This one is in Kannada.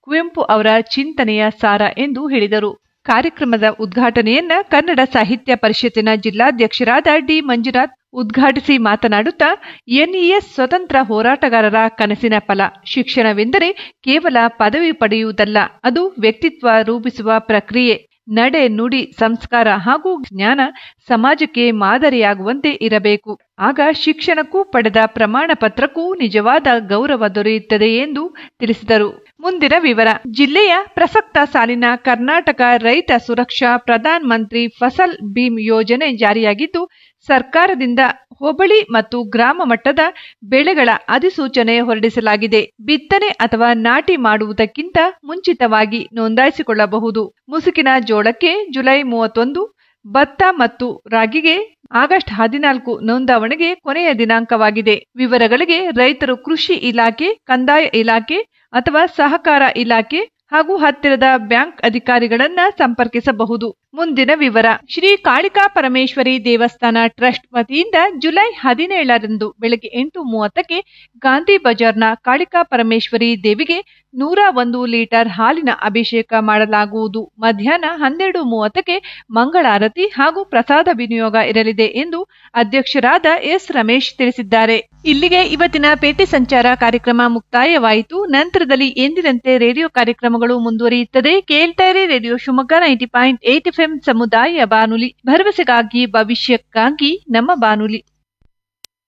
ಕುವೆಂಪು ಅವರ ಚಿಂತನೆಯ ಸಾರ ಎಂದು ಹೇಳಿದರು ಕಾರ್ಯಕ್ರಮದ ಉದ್ಘಾಟನೆಯನ್ನ ಕನ್ನಡ ಸಾಹಿತ್ಯ ಪರಿಷತ್ತಿನ ಜಿಲ್ಲಾಧ್ಯಕ್ಷರಾದ ಡಿ ಮಂಜುನಾಥ್ ಉದ್ಘಾಟಿಸಿ ಮಾತನಾಡುತ್ತಾ ಎನ್ಇಎಸ್ ಸ್ವತಂತ್ರ ಹೋರಾಟಗಾರರ ಕನಸಿನ ಫಲ ಶಿಕ್ಷಣವೆಂದರೆ ಕೇವಲ ಪದವಿ ಪಡೆಯುವುದಲ್ಲ ಅದು ವ್ಯಕ್ತಿತ್ವ ರೂಪಿಸುವ ಪ್ರಕ್ರಿಯೆ ನಡೆ ನುಡಿ ಸಂಸ್ಕಾರ ಹಾಗೂ ಜ್ಞಾನ ಸಮಾಜಕ್ಕೆ ಮಾದರಿಯಾಗುವಂತೆ ಇರಬೇಕು ಆಗ ಶಿಕ್ಷಣಕ್ಕೂ ಪಡೆದ ಪ್ರಮಾಣ ಪತ್ರಕ್ಕೂ ನಿಜವಾದ ಗೌರವ ದೊರೆಯುತ್ತದೆ ಎಂದು ತಿಳಿಸಿದರು ಮುಂದಿನ ವಿವರ ಜಿಲ್ಲೆಯ ಪ್ರಸಕ್ತ ಸಾಲಿನ ಕರ್ನಾಟಕ ರೈತ ಸುರಕ್ಷಾ ಪ್ರಧಾನ್ ಮಂತ್ರಿ ಫಸಲ್ ಭೀಮ್ ಯೋಜನೆ ಜಾರಿಯಾಗಿದ್ದು ಸರ್ಕಾರದಿಂದ ಹೋಬಳಿ ಮತ್ತು ಗ್ರಾಮ ಮಟ್ಟದ ಬೆಳೆಗಳ ಅಧಿಸೂಚನೆ ಹೊರಡಿಸಲಾಗಿದೆ ಬಿತ್ತನೆ ಅಥವಾ ನಾಟಿ ಮಾಡುವುದಕ್ಕಿಂತ ಮುಂಚಿತವಾಗಿ ನೋಂದಾಯಿಸಿಕೊಳ್ಳಬಹುದು ಮುಸುಕಿನ ಜೋಳಕ್ಕೆ ಜುಲೈ ಮೂವತ್ತೊಂದು ಭತ್ತ ಮತ್ತು ರಾಗಿಗೆ ಆಗಸ್ಟ್ ಹದಿನಾಲ್ಕು ನೋಂದಾವಣೆಗೆ ಕೊನೆಯ ದಿನಾಂಕವಾಗಿದೆ ವಿವರಗಳಿಗೆ ರೈತರು ಕೃಷಿ ಇಲಾಖೆ ಕಂದಾಯ ಇಲಾಖೆ ಅಥವಾ ಸಹಕಾರ ಇಲಾಖೆ ಹಾಗೂ ಹತ್ತಿರದ ಬ್ಯಾಂಕ್ ಅಧಿಕಾರಿಗಳನ್ನ ಸಂಪರ್ಕಿಸಬಹುದು ಮುಂದಿನ ವಿವರ ಶ್ರೀ ಕಾಳಿಕಾ ಪರಮೇಶ್ವರಿ ದೇವಸ್ಥಾನ ಟ್ರಸ್ಟ್ ವತಿಯಿಂದ ಜುಲೈ ಹದಿನೇಳರಂದು ಬೆಳಗ್ಗೆ ಎಂಟು ಮೂವತ್ತಕ್ಕೆ ಗಾಂಧಿ ಬಜಾರ್ನ ಕಾಳಿಕಾ ಪರಮೇಶ್ವರಿ ದೇವಿಗೆ ನೂರ ಒಂದು ಲೀಟರ್ ಹಾಲಿನ ಅಭಿಷೇಕ ಮಾಡಲಾಗುವುದು ಮಧ್ಯಾಹ್ನ ಹನ್ನೆರಡು ಮೂವತ್ತಕ್ಕೆ ಮಂಗಳಾರತಿ ಹಾಗೂ ಪ್ರಸಾದ ವಿನಿಯೋಗ ಇರಲಿದೆ ಎಂದು ಅಧ್ಯಕ್ಷರಾದ ಎಸ್ ರಮೇಶ್ ತಿಳಿಸಿದ್ದಾರೆ ಇಲ್ಲಿಗೆ ಇವತ್ತಿನ ಪೇಟೆ ಸಂಚಾರ ಕಾರ್ಯಕ್ರಮ ಮುಕ್ತಾಯವಾಯಿತು ನಂತರದಲ್ಲಿ ಎಂದಿನಂತೆ ರೇಡಿಯೋ ಕಾರ್ಯಕ್ರಮಗಳು ಮುಂದುವರಿಯುತ್ತದೆ ಕೇಳ್ತಾರೆ radio Shivamogga ninety point eight FM ಸಮುದಾಯ ಬಾನುಲಿ ಭರವಸೆಗಾಗಿ ಭವಿಷ್ಯಕ್ಕಾಗಿ ನಮ್ಮ ಬಾನುಲಿ